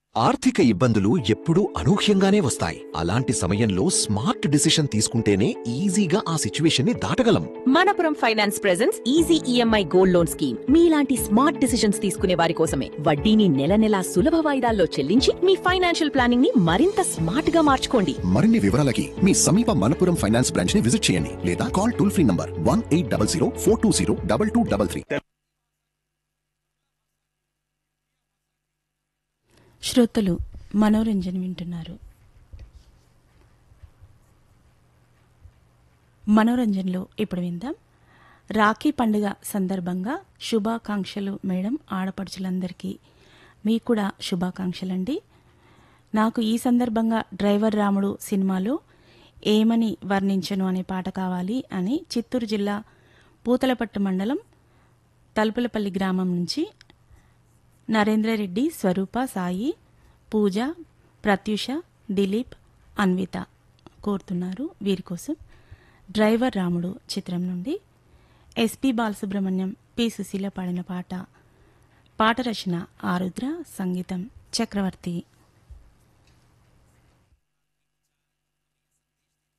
ఆర్థిక ఇబ్బందులు ఎప్పుడూ అనూహ్యంగానే వస్తాయి అలాంటి సమయంలో స్మార్ట్ డిసిషన్ తీసుకుంటేనే ఈజీగా ఆ సిచ్యువేషన్ ని దాటగలం Manappuram finance presence easy EMI gold loan scheme మీలాంటి స్మార్ట్ డిసిషన్స్ తీసుకునే వారి కోసమే వడ్డీని నెల నెలా సులభ వాయిదాల్లో చెల్లించి మీ ఫైనాన్షియల్ ప్లానింగ్ ని మరింత స్మార్ట్ గా మార్చుకోండి మరిన్ని వివరాలకి మీ సమీప మనపురం ఫైనాన్స్ బ్రాంచ్ ని విజిట్ చేయండి లేదా call toll free number one eight double zero four two zero double two double three శ్రోతలు మనోరంజన్ వింటున్నారు మనోరంజన్లో ఇప్పుడు విందాం రాఖీ పండుగ సందర్భంగా శుభాకాంక్షలు మేడం ఆడపడుచులందరికీ మీకు కూడా శుభాకాంక్షలండి నాకు ఈ సందర్భంగా డ్రైవర్ రాముడు సినిమాలో ఏమని వర్ణించను అనే పాట కావాలి అని చిత్తూరు జిల్లా పూతలపట్టు మండలం తలుపులపల్లి గ్రామం నుంచి నరేంద్రరెడ్డి స్వరూప సాయి పూజ ప్రత్యూష దిలీప్ అన్విత కోరుతున్నారు వీరి కోసం డ్రైవర్ రాముడు చిత్రం నుండి ఎస్పి బాలసుబ్రహ్మణ్యం పి సుశీల పాడిన పాట పాట రచన ఆరుద్ర సంగీతం చక్రవర్తి